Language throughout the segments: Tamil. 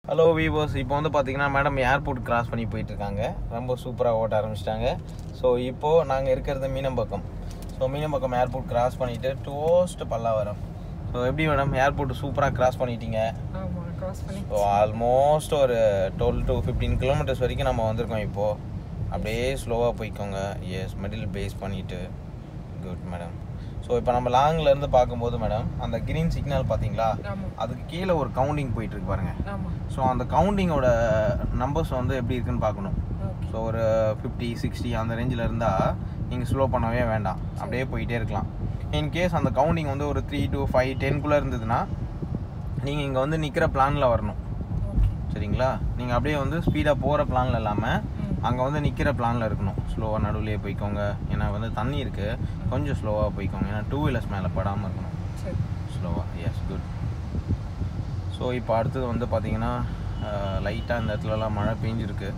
ஹலோ வீவர்ஸ் இப்போ வந்து பார்த்தீங்கன்னா மேடம் ஏர்போர்ட் கிராஸ் பண்ணி போயிட்டு இருக்காங்க ரொம்ப சூப்பராக ஓட்ட ஆரம்பிச்சிட்டாங்க ஸோ இப்போது நாங்கள் இருக்கிறது Meenambakkam so Meenambakkam airport cross பண்ணிவிட்டு டோஸ்ட் பல்லாவரம் ஸோ எப்படி மேடம் ஏர்போர்ட் சூப்பராக கிராஸ் பண்ணிட்டீங்க ஆமா கிராஸ் பண்ணி ஸோ ஆல்மோஸ்ட் ஒரு டுவெல் டு ஃபிஃப்டீன் கிலோமீட்டர்ஸ் வரைக்கும் நம்ம வந்திருக்கோம் இப்போது அப்படியே ஸ்லோவாக போய்க்கோங்க எஸ் மிடில் பேஸ் பண்ணிவிட்டு குட் மேடம் ஸோ இப்போ நம்ம லாங்கில் இருந்து பார்க்கும்போது மேடம் அந்த கிரீன் சிக்னல் பார்த்தீங்களா ஆமா அதுக்கு கீழே ஒரு கவுண்டிங் போயிட்டு இருக்கு பாருங்க ஆமா ஸோ அந்த கவுண்டிங்கோட நம்பர்ஸ் வந்து எப்படி இருக்குன்னு பார்க்கணும் ஓகே ஸோ ஒரு ஃபிஃப்டி சிக்ஸ்டி அந்த ரேஞ்சில் இருந்தால் நீங்கள் ஸ்லோ பண்ணவே வேண்டாம் அப்படியே போயிட்டே இருக்கலாம் இன்கேஸ் அந்த கவுண்டிங் வந்து ஒரு த்ரீ டு ஃபைவ் டென்குள்ளே இருந்ததுன்னா நீங்கள் இங்கே வந்து நிற்கிற பிளானில் வரணும் ஓகே சரிங்களா நீங்கள் அப்படியே வந்து ஸ்பீடாக போகிற பிளானில் இல்லாமல் ம். அங்கே வந்து நிற்கிற பிளானில் இருக்கணும் ஸ்லோவாக நடுவுலேயே போய்க்கோங்க ஏன்னா வந்து தண்ணி இருக்குது கொஞ்சம் ஸ்லோவாக போய்க்கோங்க ஏன்னா டூ வீலர்ஸ் மேலே படாமல் இருக்கணும் சரி ஸ்லோவாக எஸ் குட் ஸோ இப்போ அடுத்தது வந்து பார்த்தீங்கன்னா லைட்டாக இந்த இடத்துலலாம் மழை பெஞ்சிருக்கு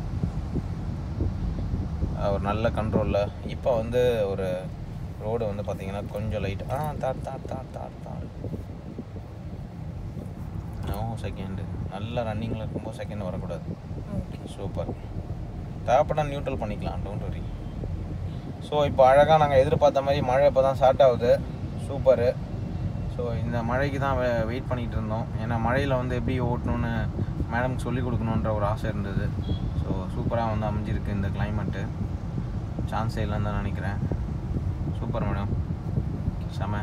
அஹ், ஒரு நல்ல கண்ட்ரோலில் இப்போ வந்து ஒரு ரோடு வந்து பார்த்தீங்கன்னா கொஞ்சம் லைட் ஆ தார் தார் தார் தார் தார் நோ செகண்டு நல்ல ரன்னிங்கில் இருக்கும்போது செகண்ட் வரக்கூடாது ஓகே சூப்பர் தேவைப்பட்டா நியூட்ரல் பண்ணிக்கலாம் டோன்ட் வரி ஸோ இப்போ அழகாக நாங்கள் எதிர்பார்த்த மாதிரி மழை இப்போ தான் ஸ்டார்ட் ஆகுது சூப்பரு ஸோ இந்த மழைக்கு தான் வெயிட் பண்ணிகிட்டு இருந்தோம் ஏன்னா மழையில் வந்து எப்படி ஓட்டணும்னு மேடம்க்கு சொல்லிக் கொடுக்கணுன்ற ஒரு ஆசை இருந்தது ஸோ சூப்பராக வந்து அமைஞ்சிருக்கு இந்த கிளைமேட்டு சான்ஸே இல்லைன்னு தான் நினைக்கிறேன் சூப்பர் மேடம் செம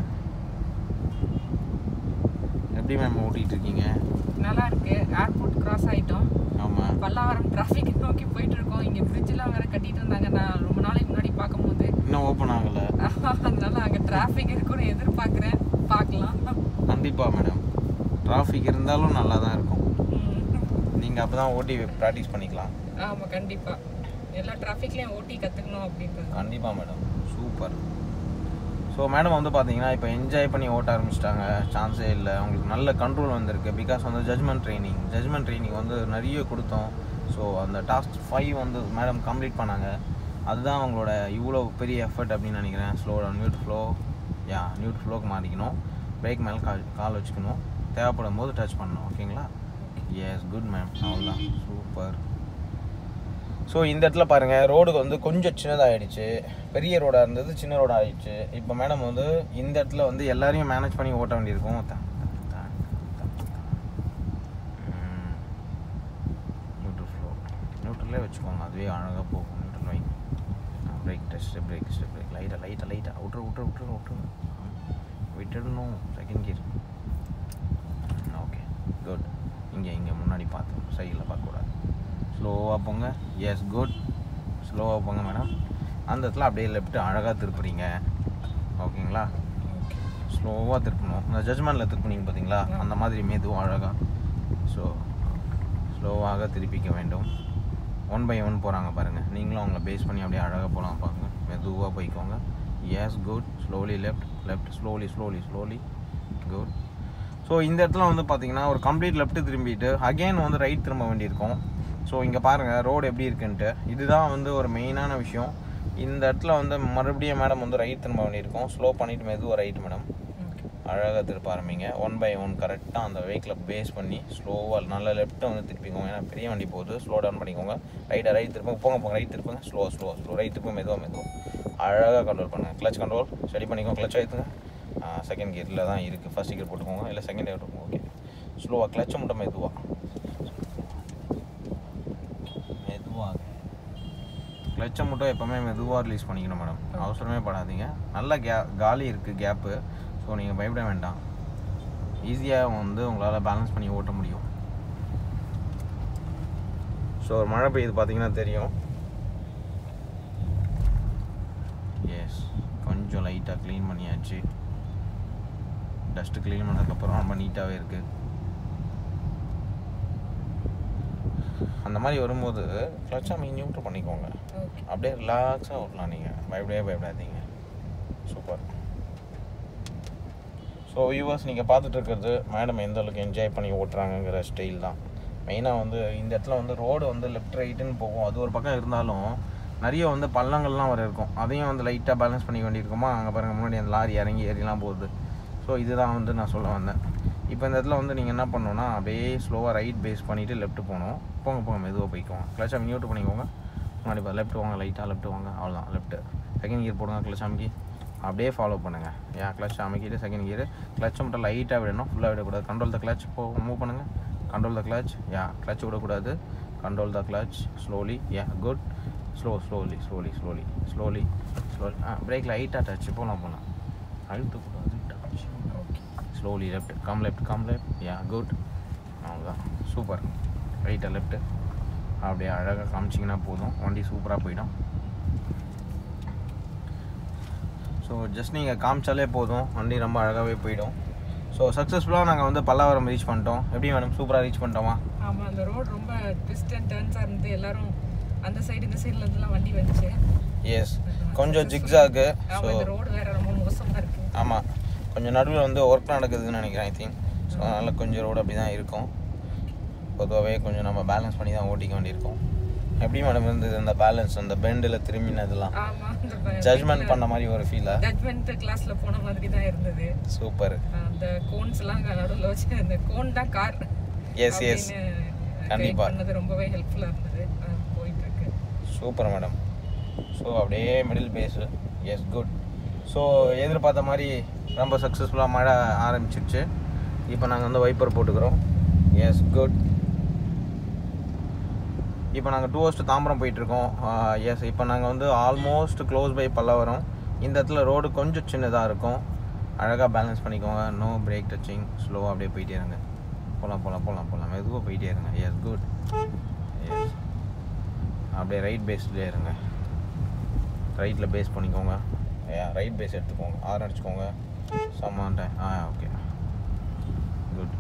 எப்படி மேம் ஓட்டிகிட்டு இருக்கீங்க நல்லா இருக்கு ஏர்போர்ட் கிராஸ் ஆயிட்டோம் ஆமாம் பல்லாவரம் டிராஃபிக் நோக்கி போயிட்டு இருக்கோம் இங்க பிரிட்ஜ்லாம் வேற கட்டிட்டு இருந்தாங்க நான் ரொம்ப நாளைக்கு முன்னாடி பார்க்கும்போது இன்னும் ஓப்பன் ஆகலை அதனால அங்க டிராஃபிக் இருக்கும்னு எதிர்பார்க்குறேன் பார்க்கலாம் கண்டிப்பாக மேடம் டிராஃபிக் இருந்தாலும் நல்லா தான் இருக்கும் ம். நீங்கள் அப்போ தான் ஓட்டி ப்ராக்டிஸ் பண்ணிக்கலாம் ஆமா கண்டிப்பா எல்லா டிராஃபிக்லயும் ஓட்டி கத்துக்கணும் அப்படின்றது கண்டிப்பாக மேடம் சூப்பர் ஸோ மேடம் வந்து பார்த்தீங்கன்னா இப்போ என்ஜாய் பண்ணி ஓட்ட ஆரம்பிச்சிட்டாங்க சான்ஸே இல்லை அவங்களுக்கு நல்ல கண்ட்ரோல் வந்திருக்கு பிகாஸ் வந்து ஜட்மெண்ட் ட்ரைனிங் ஜட்மெண்ட் ட்ரைனிங் வந்து நிறைய கொடுத்தோம் ஸோ அந்த டாஸ்க் ஃபைவ் வந்து மேடம் கம்ப்ளீட் பண்ணாங்க அதுதான் அவங்களோட இவ்வளோ பெரிய எஃபர்ட் அப்படின்னு நினைக்கிறேன் slow down neutral yeah நியூட் ஃப்ளோக்கு மாறிக்கணும் பிரேக் மேலே கால் கால் வச்சுக்கணும் தேவைப்படும் போது டச் பண்ணணும் ஓகேங்களா எஸ் குட் மேம் அவ்வளோதான் சூப்பர் ஸோ இந்த இடத்துல பாருங்கள் ரோடுக்கு வந்து கொஞ்சம் சின்னதாகிடுச்சு பெரிய ரோடாக இருந்தது சின்ன ரோடாக ஆயிடுச்சு இப்போ மேடம் வந்து இந்த இடத்துல வந்து எல்லாரையும் மேனேஜ் பண்ணி ஓட்ட வேண்டியிருக்கும் த- த- த- த- த- ம். நியூட்ரல் ஃப்ளோ நியூட்ரலே வச்சுக்கோங்க அதுவே அழகாக போகும் நியூட்ரல் வை brake test brake step brake லைட்டாக லைட்டாக லைட்டாக விட்ரு விட்ரு விட்ரு விட்ரு விட்டுடணும் செகண்ட் கியர் ஓகே குட் இங்கே இங்கே முன்னாடி பார்த்து சைடில் பார்க்கக்கூடாது ஸ்லோவாக போங்க எஸ் குட் ஸ்லோவாக போங்க மேடம் அந்த இடத்துல அப்படியே லெஃப்ட் அழகாக திருப்புறீங்க ஓகேங்களா ஓகே ஸ்லோவாக திருப்பணும் இந்த ஜட்ஜ்மெண்ட்டில் திருப்புனீங்க பார்த்தீங்களா அந்த மாதிரி மெதுவும் அழகாக ஸோ ஸ்லோவாக திருப்பிக்க வேண்டும் ஒன் பை ஒன் போகிறாங்க பாருங்கள் நீங்களும் அவங்கள பேஸ் பண்ணி அப்படியே அழகாக போகலாம் பாருங்க மெதுவாக போய்க்கோங்க yes good slowly left left slowly slowly slowly good so இந்த இடத்துல வந்து பார்த்தீங்கன்னா ஒரு கம்ப்ளீட் லெஃப்ட் திரும்பிட்டு அகைன் வந்து ரைட் திரும்ப வேண்டியிருக்கும் ஸோ இங்கே பாருங்கள் ரோடு எப்படி இருக்குன்ட்டு இதுதான் வந்து ஒரு மெயினான விஷயம் இந்த இடத்துல வந்து மறுபடியும் மேடம் வந்து ரைட் திரும்ப வேண்டியிருக்கும் ஸ்லோ பண்ணிவிட்டு மெதுவாக ரைட் மேடம் ஓகே அழகாக திருப்ப ஆரம்பிங்க ஒன் பை ஒன் கரெக்டாக அந்த வெஹிக்கில் பேஸ் பண்ணி ஸ்லோவாக நல்ல லெஃப்ட்டை வந்து திருப்பிக்கோங்க ஏன்னா பெரிய வண்டி போகுது ஸ்லோ டவுன் பண்ணிக்கோங்க ரைட்டை ரைட் திருப்பங்க போங்க போங்க ரைட் திருப்புங்க ஸ்லோ ஸ்லோ ஸ்லோ ரைட் திருப்பங்க மெதுவாக மெதுவாக அழகாக கண்ட்ரோல் பண்ணுங்கள் கிளச் கண்ட்ரோல் ஸ்டடி பண்ணிக்கோங்க கிளச் ஆயிடுங்க செகண்ட் கியரில் தான் இருக்குது ஃபஸ்ட் கியர் போட்டுக்கோங்க இல்லை செகண்ட் கியர் போட்டுக்கோங்க ஓகே ஸ்லோவாக கிளச்சை மட்டும் மெதுவாக மெதுவாக கிளச்சை மட்டும் எப்போவுமே மெதுவாக ரிலீஸ் பண்ணிக்கணும் மேடம் அவசரமே படாதீங்க நல்ல கே காலி இருக்குது கேப்பு ஸோ நீங்கள் பயப்பட வேண்டாம் ஈஸியாக வந்து உங்களால் பேலன்ஸ் பண்ணி ஓட்ட முடியும் ஸோ ஒரு மழை பெய்யுது பார்த்தீங்கன்னா தெரியும் எஸ் கொஞ்சம் லைட்டாக க்ளீன் பண்ணியாச்சு டஸ்ட்டு க்ளீன் பண்ணதுக்கப்புறம் ரொம்ப நீட்டாகவே இருக்குது அந்த மாதிரி வரும்போது கிளச்சா மீன் நியூட்ரு பண்ணிக்கோங்க ஓகே அப்படியே ரிலாக்ஸாக ஓட்டலாம் நீங்கள் பயப்படவே பயப்படாதீங்க சூப்பர் ஸோ வியூவர்ஸ் நீங்கள் பார்த்துட்டு இருக்கிறது மேடம் எந்த அளவுக்கு என்ஜாய் பண்ணி ஓட்டுறாங்கங்கிற ஸ்டைல் தான் மெயினாக வந்து இந்த இடத்துல வந்து ரோடு வந்து லெஃப்ட் ரைட்டுன்னு போகும் அது ஒரு பக்கம் இருந்தாலும் நிறைய வந்து பள்ளங்கள்லாம் வர இருக்கும் அதையும் வந்து லைட்டாக பேலன்ஸ் பண்ணிக்க வேண்டியிருக்குமா அங்கே பாருங்கள் முன்னாடி அந்த லாரி இறங்கி ஏறிலாம் போகுது ஸோ இதுதான் வந்து நான் சொல்ல வந்தேன் இப்போ இந்த இடத்துல வந்து நீங்கள் என்ன பண்ணணும்னா அப்படியே ஸ்லோவாக ரைட் பேஸ் பண்ணிவிட்டு லெஃப்ட் போகணும் போங்க போங்க மெதுவாக போய்க்கோங்க கிளச் அமைக்கி விட்டு பண்ணிக்கோங்க முன்னாடி இப்போ லெஃப்ட் வாங்க லைட்டாக லெஃப்ட் வாங்க அவ்வளோதான் லெஃப்ட் செகண்ட் கியர் போடுங்க கிளச் அமைக்கி அப்படியே ஃபாலோ பண்ணுங்கள் ஏன் கிளச் அமைக்கிட்டு செகண்ட் கியர் கிளச்சை மட்டும் லைட்டாக விடணும் ஃபுல்லாக விடக்கூடாது கண்ட்ரோல் த கிளச் போ மூவ் பண்ணுங்கள் control the clutch yeah clutch விடக்கூடாது control the clutch slowly yeah good slow slowly slowly slowly slowly slowly ah brake லைட்டாக டச் போகலாம் போகலாம் அழுத்தக்கூடாது touch okay slowly left come left come left yeah good அவ்வளோதான் சூப்பர் ரைட்டாக லெஃப்ட்டு அப்படியே அழகாக காமிச்சிங்கன்னா போதும் வண்டி சூப்பராக போயிடும் ஸோ ஜஸ்ட் நீங்கள் காமிச்சாலே போதும் வண்டி ரொம்ப அழகாகவே போயிடும் ஸோ சக்ஸஸ்ஃபுல்லாக நாங்கள் வந்து பல்லாவரம் ரீச் பண்ணிட்டோம் எப்படி மேடம் சூப்பராக ரீச் பண்ணிட்டோமா ஆமா அந்த ரோடு ரொம்ப ட்விஸ்ட் அண்ட் டர்ன்ஸாக இருந்து எல்லாரும் அந்த சைடு இந்த சைடுல இருந்துலாம் வண்டி வந்துச்சு எஸ் கொஞ்சம் ஜிக்ஸாக்கு ஆமா ஸோ இந்த ரோடு வேற ரொம்ப மோசமா இருக்கு ஆமாம் கொஞ்சம் நடுவில் வந்து ஒர்க் நடக்குதுன்னு நினைக்கிறேன் ஐ திங்க் ஸோ அதனால் கொஞ்சம் ரோடு அப்படி தான் இருக்கும் பொதுவாகவே கொஞ்சம் நம்ம பேலன்ஸ் பண்ணி தான் ஓட்டிக்க வேண்டியிருக்கும் எப்படி மேடம் இருந்தது அந்த பேலன்ஸ் அந்த பெண்டில் திரும்பினதெல்லாம் ஆமா இந்த ஜட்ஜ்மெண்ட் பண்ண மாதிரி ஒரு ஃபீலா ஜட்மெண்ட் கிளாஸ்ல போன மாதிரி தான் இருந்தது சூப்பர் அந்த கோன்ஸ் எல்லாம் நடுவில் வச்சு அந்த கோன் தான் கார் எஸ் எஸ் கண்டிப்பா. பண்ணது ரொம்பவே ஹெல்ப்ஃபுல்லா இருந்தது அஹ் போயிட்டு இருக்கு சூப்பர் மேடம் ஸோ அப்படியே middle pace yes good so எதிர்பார்த்த மாதிரி ரொம்ப சக்ஸஸ்ஃபுல்லாக மழை ஆரம்பிச்சிருச்சு இப்போ நாங்கள் வந்து வைப்பர் போட்டுக்கிறோம் எஸ் குட் இப்போ நாங்கள் டூ ஹவர்ஸ் தாம்பரம் போயிட்டுருக்கோம் எஸ் இப்போ நாங்கள் வந்து ஆல்மோஸ்ட் க்ளோஸ் பை பல்லவரம் இந்த இடத்துல ரோடு கொஞ்சம் சின்னதாக இருக்கும் அழகாக பேலன்ஸ் பண்ணிக்கோங்க நோ பிரேக் டச்சிங் ஸ்லோவாக அப்படியே போயிட்டே இருங்க போகலாம் போகலாம் போகலாம் போகலாம் மெதுவாக போயிட்டே இருங்க எஸ் குட் எஸ் அப்படியே ரைட் பேஸ்லேயே இருங்க ரைட்டில் பேஸ் பண்ணிக்கோங்க ரைட் பேஸ் எடுத்துக்கோங்க ஆர் அடிச்சுக்கோங்க சமான் time ah okay good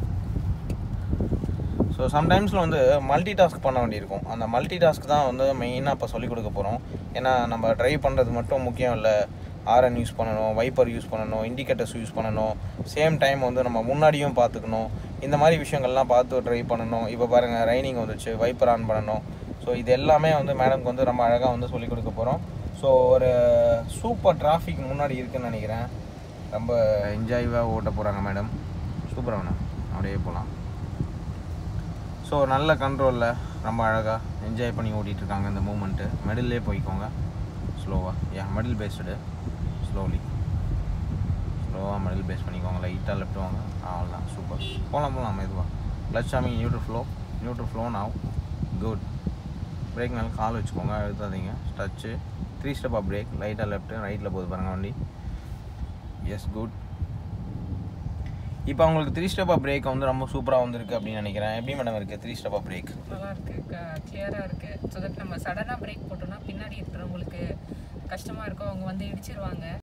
so சம்டைம்ஸில் வந்து மல்டி டாஸ்க் பண்ண வேண்டியிருக்கும் அந்த மல்டி டாஸ்க் தான் வந்து மெயினாக இப்போ சொல்லிக் கொடுக்க போகிறோம் ஏன்னா நம்ம ட்ரைவ் பண்ணுறது மட்டும் முக்கியம் இல்லை ஆர்என் யூஸ் பண்ணணும் வைப்பர் யூஸ் பண்ணணும் இண்டிகேட்டர்ஸ் யூஸ் பண்ணணும் சேம் டைம் வந்து நம்ம முன்னாடியும் பார்த்துக்கணும் இந்த மாதிரி விஷயங்கள்லாம் பார்த்து ட்ரைவ் பண்ணணும் இப்போ பாருங்கள் ரைனிங் வந்துச்சு வைப்பர் ஆன் பண்ணணும் ஸோ இது எல்லாமே வந்து மேடம்க்கு வந்து ரொம்ப அழகாக வந்து சொல்லிக் கொடுக்க போகிறோம் ஸோ ஒரு சூப்பர் டிராஃபிக் முன்னாடி இருக்குன்னு நினைக்கிறேன் ரொம்ப என்ஜாய்வாக ஓட்ட போகிறாங்க மேடம் சூப்பராக மேடம் அப்படியே போகலாம் ஸோ நல்ல கண்ட்ரோலில் ரொம்ப அழகாக என்ஜாய் பண்ணி ஓட்டிகிட்டு இருக்காங்க இந்த மூமெண்ட்டு மெடல்லே போய்க்கோங்க ஸ்லோவாக யா மெடல் பேஸ்டு ஸ்லோலி ஸ்லோவாக மெடல் பேஸ் பண்ணிக்கோங்க லைட்டாக லெஃப்ட் வாங்க அவ்வளோதான் சூப்பர் போகலாம் போகலாம் மெதுவாக கிளச் ஆமி neutral neutral now good brake மேலே கால் வச்சுக்கோங்க அழுத்தாதீங்க டச்சு த்ரீ ஸ்டெப்பாக பிரேக் லைட்டாக லெஃப்ட்டு ரைட்டில் போகுது பாருங்கள் வண்டி எஸ் குட் இப்போ அவங்களுக்கு த்ரீ ஸ்டெப்பாக பிரேக் வந்து ரொம்ப சூப்பராக வந்திருக்கு அப்படின்னு நினைக்கிறேன் எப்படி மேடம் இருக்குது த்ரீ ஸ்டெப்பாக பிரேக் நல்லா இருக்கு கிளியரா இருக்கு ஸோ தட் நம்ம சடனா பிரேக் போட்டோம்னா பின்னாடி இருக்கிறவங்களுக்கு கஷ்டமா இருக்கும் அவங்க வந்து இடிச்சிருவாங்க